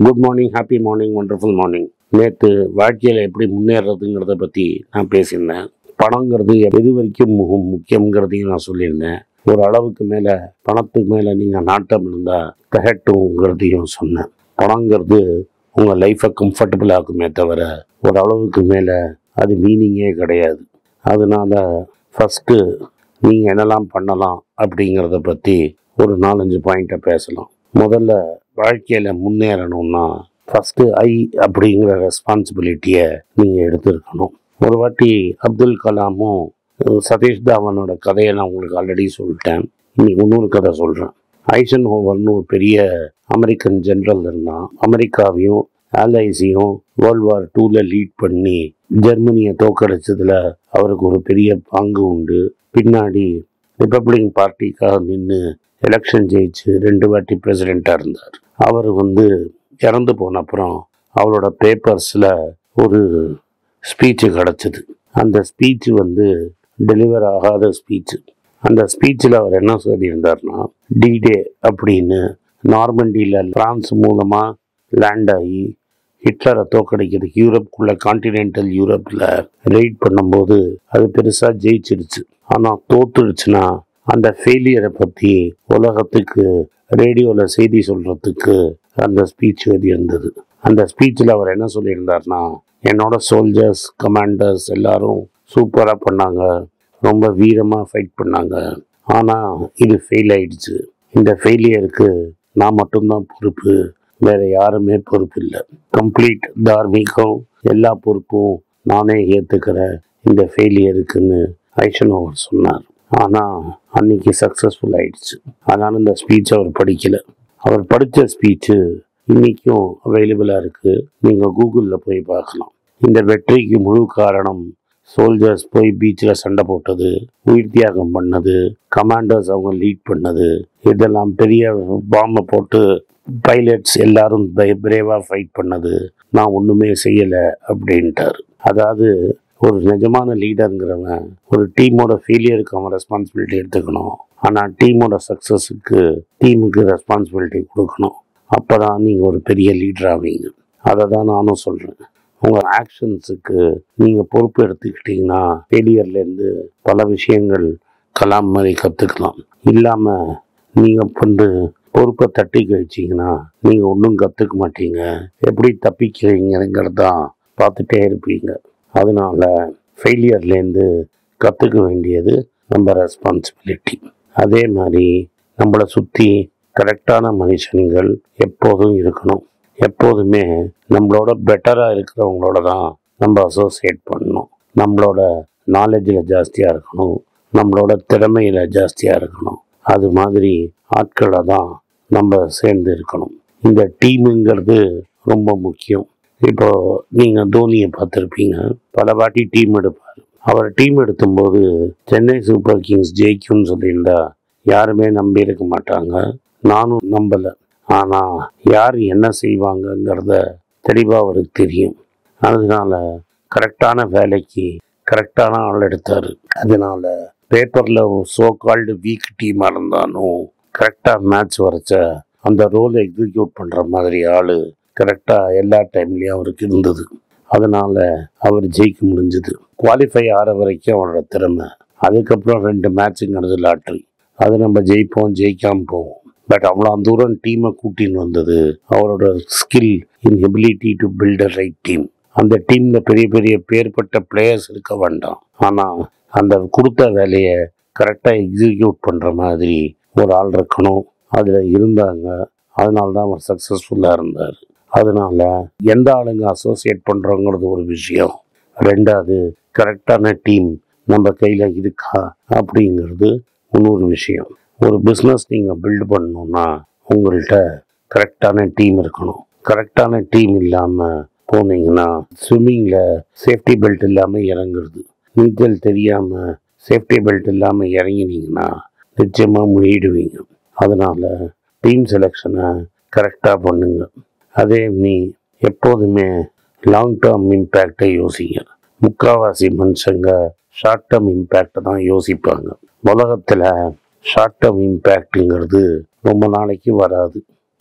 good morning happy morning wonderful morning நேற்று வாழ்க்கையில் எப்படி முன்னேறதுங்கிறத பற்றி நான் பேசியிருந்தேன் பணங்கிறது எது வரைக்கும் மு முக்கியங்கிறதையும் நான் சொல்லியிருந்தேன் ஒரு அளவுக்கு மேலே பணத்துக்கு மேலே நீங்கள் நாட்டம் இருந்தால் திகட்டுங்கிறதையும் சொன்னேன் பணங்கிறது உங்கள் லைஃப்பை கம்ஃபர்டபுள் ஆக்குமே தவிர ஒரு அளவுக்கு மேலே அது மீனிங்கே கிடையாது அதனால ஃபஸ்ட்டு நீங்கள் என்னெல்லாம் பண்ணலாம் அப்படிங்கிறத பற்றி ஒரு நாலஞ்சு பாயிண்ட்டை பேசலாம் முதல்ல வாழ்க்கையில் முன்னேறணும்னா ஃபஸ்ட்டு ஐ அப்படிங்கிற ரெஸ்பான்சிபிலிட்டியை நீங்கள் எடுத்துருக்கணும் ஒரு வாட்டி அப்துல் கலாமும் அஹ், சதீஷ் தாவனோட கதையை நான் உங்களுக்கு ஆல்ரெடி சொல்லிட்டேன் இன்னைக்கு இன்னொரு கதை சொல்கிறேன் ஐசன் ஹோவர்னு ஒரு பெரிய அமெரிக்கன் ஜெனரல் இருந்தான் அமெரிக்காவையும் ஆல்ஐசியும் வேர்ல்டு வார் டூவில் லீட் பண்ணி ஜெர்மனியை தோக்கடிச்சதுல அவருக்கு ஒரு பெரிய பங்கு உண்டு பின்னாடி ரிப்பப்ளிக் பார்ட்டிக்காக நின்று எலெக்ஷன் ஜெயிச்சு ரெண்டு வாட்டி பிரசிடெண்ட்டாக இருந்தார் அவர் வந்து இறந்து போன அப்புறம் அவரோட பேப்பர்ஸில் ஒரு ஸ்பீச்சு கிடச்சிது அந்த ஸ்பீச் வந்து டெலிவர் ஆகாத ஸ்பீச் அந்த ஸ்பீச்சில் அவர் என்ன சொல்லியிருந்தார்னா டிடே அப்படின்னு நார்மண்டியில் பிரான்ஸ் மூலமாக லேண்ட் ஆகி ஹிட்லரை தோக்கடிக்கிறதுக்கு யூரோப்புக்குள்ள கான்டினென்டல் யூரோப்பில் ரெய்ட் பண்ணும்போது அது பெருசாக ஜெயிச்சிருச்சு ஆனால் தோத்துடுச்சுன்னா அந்த ஃபெயிலியரை பற்றி உலகத்துக்கு ரேடியோவில் செய்தி சொல்கிறதுக்கு அந்த ஸ்பீச் இருந்தது அந்த ஸ்பீச்சில் அவர் என்ன சொல்லியிருந்தார்னா என்னோட சோல்ஜர்ஸ் கமாண்டர்ஸ் எல்லாரும் சூப்பராக பண்ணாங்க ரொம்ப வீரமாக ஃபைட் பண்ணாங்க ஆனால் இது ஃபெயில் ஆயிடுச்சு இந்த ஃபெயிலியருக்கு நான் மட்டும்தான் பொறுப்பு வேற யாருமே பொறுப்பு இல்லை கம்ப்ளீட் தார்மீகம் எல்லா பொறுப்பும் நானே ஏற்றுக்கிறேன் இந்த ஃபெயிலியருக்குன்னு ஐஷனோவர் சொன்னார் ஆனால் அன்னைக்கு சக்ஸஸ்ஃபுல் ஆயிடுச்சு அதனால் இந்த ஸ்பீச் அவர் படிக்கல அவர் படித்த ஸ்பீச்சு இன்னைக்கும் அவைலபிளாக இருக்குது நீங்கள் கூகுளில் போய் பார்க்கலாம் இந்த வெற்றிக்கு முழு காரணம் சோல்ஜர்ஸ் போய் பீச்சில் சண்டை போட்டது உயிர் தியாகம் பண்ணது கமாண்டர்ஸ் அவங்க லீட் பண்ணது இதெல்லாம் பெரிய பாம்பை போட்டு பைலட்ஸ் எல்லாரும் பிரேவாக ஃபைட் பண்ணது நான் ஒன்றுமே செய்யலை அப்படின்ட்டார் அதாவது ஒரு நிஜமான லீடருங்கிறவன் ஒரு டீமோட ஃபெயிலியருக்கு அவன் ரெஸ்பான்சிபிலிட்டி எடுத்துக்கணும் ஆனால் டீமோட சக்ஸஸுக்கு டீமுக்கு ரெஸ்பான்சிபிலிட்டி கொடுக்கணும் அப்போ தான் நீங்கள் ஒரு பெரிய லீடர் ஆவீங்க அதை தான் நானும் சொல்கிறேன் உங்கள் ஆக்ஷன்ஸுக்கு நீங்கள் பொறுப்பு எடுத்துக்கிட்டிங்கன்னா ஃபெயிலியர்லேருந்து பல விஷயங்கள் கலாம் மாதிரி கற்றுக்கலாம் இல்லாமல் நீங்கள் வந்து பொறுப்பை தட்டி கழிச்சிங்கன்னா நீங்கள் ஒன்றும் கற்றுக்க மாட்டீங்க எப்படி தப்பிக்கிறீங்கிறது தான் பார்த்துட்டே இருப்பீங்க அதனால ஃபெயிலியர்லேருந்து கற்றுக்க வேண்டியது நம்ம ரெஸ்பான்சிபிலிட்டி அதே மாதிரி நம்மளை சுற்றி கரெக்டான மனுஷன்கள் எப்போதும் இருக்கணும் எப்போதுமே நம்மளோட பெட்டராக இருக்கிறவங்களோட தான் நம்ம அசோசியேட் பண்ணணும் நம்மளோட நாலேஜில் ஜாஸ்தியாக இருக்கணும் நம்மளோட திறமையில் ஜாஸ்தியாக இருக்கணும் அது மாதிரி ஆட்களை தான் நம்ம சேர்ந்து இருக்கணும் இந்த டீமுங்கிறது ரொம்ப முக்கியம் இப்போ நீங்கள் தோனியை பார்த்துருப்பீங்க பல வாட்டி டீம் எடுப்பார் அவர் டீம் எடுக்கும்போது சென்னை சூப்பர் கிங்ஸ் ஜெயிக்கும்னு சொல்லியிருந்தா யாருமே நம்பி இருக்க மாட்டாங்க நானும் நம்பலை ஆனால் யார் என்ன செய்வாங்கங்கிறத தெளிவாக அவருக்கு தெரியும் அதனால கரெக்டான வேலைக்கு கரெக்டான ஆள் எடுத்தார் அதனால பேப்பரில் சோ கால்டு வீக் டீமாக இருந்தாலும் கரெக்டாக மேட்ச் வரைச்ச அந்த ரோலை எக்ஸிக்யூட் பண்ணுற மாதிரி ஆள் கரெக்டாக எல்லா டைம்லேயும் அவருக்கு இருந்தது அதனால அவர் ஜெயிக்க முடிஞ்சது குவாலிஃபை ஆகிற வரைக்கும் அவரோட திறமை அதுக்கப்புறம் ரெண்டு மேட்சுங்கிறது லாட்ரி அது நம்ம ஜெயிப்போம் ஜெயிக்காம போவோம் பட் அவ்வளோ தூரம் டீமை கூட்டின்னு வந்தது அவரோட skill in ability to build a right team அந்த டீமில் பெரிய பெரிய பேர்பட்ட பிளேயர்ஸ் இருக்க வேண்டாம் ஆனால் அந்த கொடுத்த வேலையை கரெக்டாக எக்ஸிக்யூட் பண்ணுற மாதிரி ஒரு ஆள் இருக்கணும் அதில் இருந்தாங்க அதனால தான் அவர் சக்ஸஸ்ஃபுல்லாக இருந்தார் அதனால எந்த ஆளுங்க அசோசியேட் பண்ணுறோங்கிறது ஒரு விஷயம் ரெண்டாவது கரெக்டான டீம் நம்ம கையில் இருக்கா அப்படிங்கிறது இன்னொரு விஷயம் ஒரு பிஸ்னஸ் நீங்கள் பில்ட் பண்ணணும்னா உங்கள்கிட்ட கரெக்டான டீம் இருக்கணும் கரெக்டான டீம் இல்லாமல் போனீங்கன்னா ஸ்விம்மிங்கில் சேஃப்டி பெல்ட் இல்லாமல் இறங்குறது நீச்சல் தெரியாமல் சேஃப்டி பெல்ட் இல்லாமல் இறங்கினீங்கன்னா நிச்சயமாக முழிடுவீங்க அதனால் டீம் செலெக்ஷனை கரெக்டாக பண்ணுங்க அதே நீ எப்போதுமே லாங் டேர்ம் இம்பேக்டை யோசிங்க முக்காவாசி மனுஷங்க ஷார்ட் டேர்ம் இம்பேக்டை தான் யோசிப்பாங்க உலகத்தில் ஷார்ட் டேர்ம் இம்பேக்ட்டுங்கிறது ரொம்ப நாளைக்கு வராது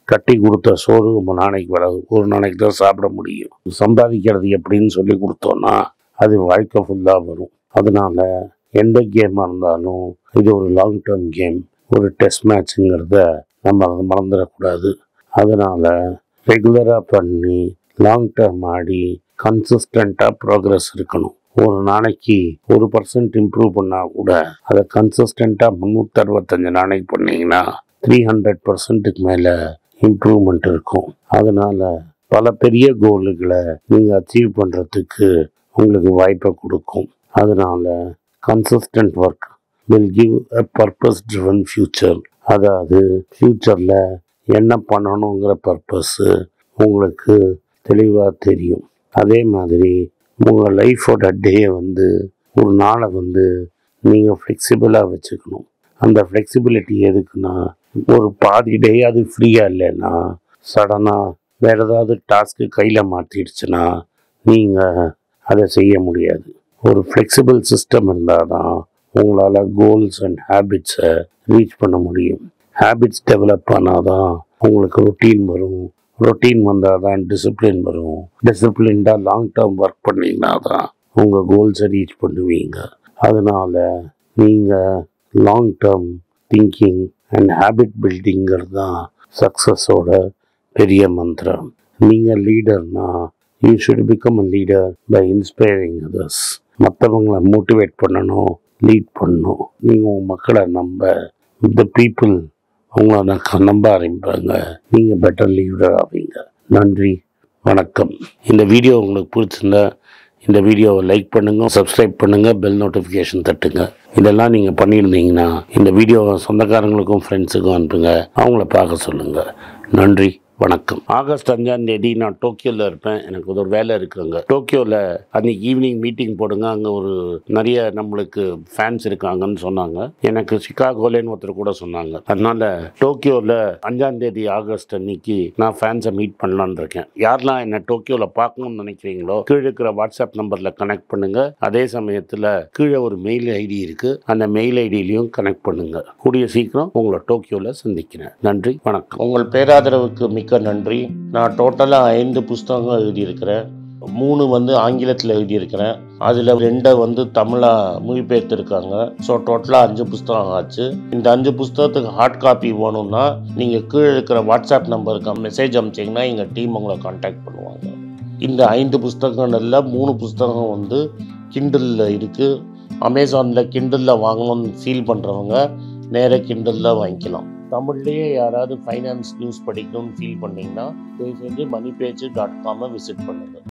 கட்டி கொடுத்த சோறு ரொம்ப நாளைக்கு வராது ஒரு நாளைக்கு தான் சாப்பிட முடியும் சம்பாதிக்கிறது எப்படின்னு சொல்லி கொடுத்தோன்னா அது வாழ்க்கை ஃபுல்லாக வரும் அதனால எந்த கேமாக இருந்தாலும் இது ஒரு லாங் டேர்ம் கேம் ஒரு டெஸ்ட் மேட்ச்சுங்கிறத நம்ம அதை மறந்துடக்கூடாது அதனால ரெகுலராக பண்ணி லாங் டேர்ம் ஆடி கன்சிஸ்டண்ட்டாக ப்ரோக்ரஸ் இருக்கணும் ஒரு நாளைக்கு ஒரு பர்சன்ட் இம்ப்ரூவ் பண்ணால் கூட அதை கன்சிஸ்டண்ட்டாக முந்நூற்றி அறுபத்தஞ்சு நாளைக்கு பண்ணீங்கன்னா த்ரீ ஹண்ட்ரட் பர்சன்ட்டுக்கு மேலே இம்ப்ரூவ்மெண்ட் இருக்கும் அதனால பல பெரிய கோல்களை நீங்கள் அச்சீவ் பண்ணுறதுக்கு உங்களுக்கு வாய்ப்பை கொடுக்கும் அதனால consistent work will give a purpose driven future அதாவது ஃப்யூச்சரில் என்ன பண்ணணுங்கிற பர்பஸ்ஸு உங்களுக்கு தெளிவாக தெரியும் அதே மாதிரி உங்கள் லைஃபோட டேயை வந்து ஒரு நாளை வந்து நீங்கள் ஃப்ளெக்சிபிளாக வச்சுக்கணும் அந்த ஃப்ளெக்சிபிலிட்டி எதுக்குன்னா ஒரு பாதி டே அது ஃப்ரீயாக இல்லைன்னா சடனாக வேறு ஏதாவது டாஸ்க்கு கையில் மாற்றிடுச்சுன்னா நீங்கள் அதை செய்ய முடியாது ஒரு ஃப்ளெக்சிபிள் சிஸ்டம் இருந்தால் தான் உங்களால் கோல்ஸ் அண்ட் ஹேபிட்ஸை ரீச் பண்ண முடியும் ஹேபிட்ஸ் டெவலப் ஆனால் தான் உங்களுக்கு ரொட்டீன் வரும் ரொட்டீன் வந்தால் தான் டிசிப்ளின் வரும் டிசிப்ளின்டாக லாங் டேர்ம் ஒர்க் பண்ணிங்கன்னா தான் உங்கள் கோல்ஸை ரீச் பண்ணுவீங்க அதனால் நீங்கள் long term thinking and habit பில்டிங்கிறது தான் சக்ஸஸோட பெரிய மந்திரம் நீங்கள் லீடர்னா you should become a leader by inspiring others மற்றவங்களை மோட்டிவேட் பண்ணணும் லீட் பண்ணணும் நீங்கள் உங்கள் மக்களை நம்ப த பீப்புள் உங்களை ந- நம்ப ஆரம்பிப்பாங்க நீங்கள் பெட்டர் லீடர் ஆவீங்க நன்றி வணக்கம் இந்த வீடியோ உங்களுக்கு பிடிச்சிருந்தா இந்த வீடியோவை லைக் பண்ணுங்க சப்ஸ்கிரைப் பண்ணுங்க பெல் நோட்டிஃபிகேஷன் தட்டுங்க இதெல்லாம் நீங்கள் பண்ணியிருந்தீங்கன்னா இந்த வீடியோவை சொந்தக்காரங்களுக்கும் ஃப்ரெண்ட்ஸுக்கும் அனுப்புங்க அவங்கள பார்க்க சொல்லுங்க நன்றி வணக்கம் ஆகஸ்ட் அஞ்சாம் தேதி நான் டோக்கியோவில் இருப்பேன் எனக்கு ஒரு வேலை இருக்குங்க டோக்கியோவில் அன்னைக்கு ஈவினிங் மீட்டிங் போடுங்க அங்கே ஒரு நிறைய நம்மளுக்கு ஃபேன்ஸ் இருக்காங்கன்னு சொன்னாங்க எனக்கு சிகாகோலேன்னு ஒருத்தர் கூட சொன்னாங்க அதனால டோக்கியோவில் அஞ்சாம் தேதி ஆகஸ்ட் அன்னைக்கு நான் ஃபேன்ஸை மீட் பண்ணலான்னு இருக்கேன் யாரெல்லாம் என்ன டோக்கியோவில் பார்க்கணும்னு நினைக்கிறீங்களோ கீழே இருக்கிற வாட்ஸ்அப் நம்பரில் கனெக்ட் பண்ணுங்க அதே சமயத்தில் கீழே ஒரு மெயில் ஐடி இருக்கு அந்த மெயில் ஐடியிலையும் கனெக்ட் பண்ணுங்க கூடிய சீக்கிரம் உங்களை டோக்கியோவில் சந்திக்கிறேன் நன்றி வணக்கம் உங்கள் பேராதரவுக்கு மிக்க நன்றி நான் டோட்டலாக ஐந்து புஸ்தகங்கள் எழுதியிருக்கிறேன் மூணு வந்து ஆங்கிலத்தில் எழுதியிருக்கிறேன் அதில் ரெண்டை வந்து தமிழாக மொழிபெயர்த்திருக்காங்க ஸோ டோட்டலாக அஞ்சு புஸ்தகம் ஆச்சு இந்த அஞ்சு புஸ்தகத்துக்கு ஹார்ட் காப்பி வேணும்னா நீங்கள் கீழே இருக்கிற வாட்ஸ்அப் நம்பருக்கு மெசேஜ் அனுப்பிச்சிங்கன்னா எங்கள் டீம் உங்களை காண்டாக்ட் பண்ணுவாங்க இந்த ஐந்து புஸ்தகங்கள்ல மூணு புஸ்தகம் வந்து கிண்டலில் இருக்குது அமேசானில் கிண்டலில் வாங்கணும்னு ஃபீல் பண்ணுறவங்க நேராக கிண்டலில் வாங்கிக்கலாம் தமிழ்லேயே யாராவது ஃபைனான்ஸ் நியூஸ் படிக்கணும்னு ஃபீல் பண்ணீங்கன்னா தயவு செஞ்சு மணி பேஜ் டாட் காமை விசிட் பண்ணுங்கள்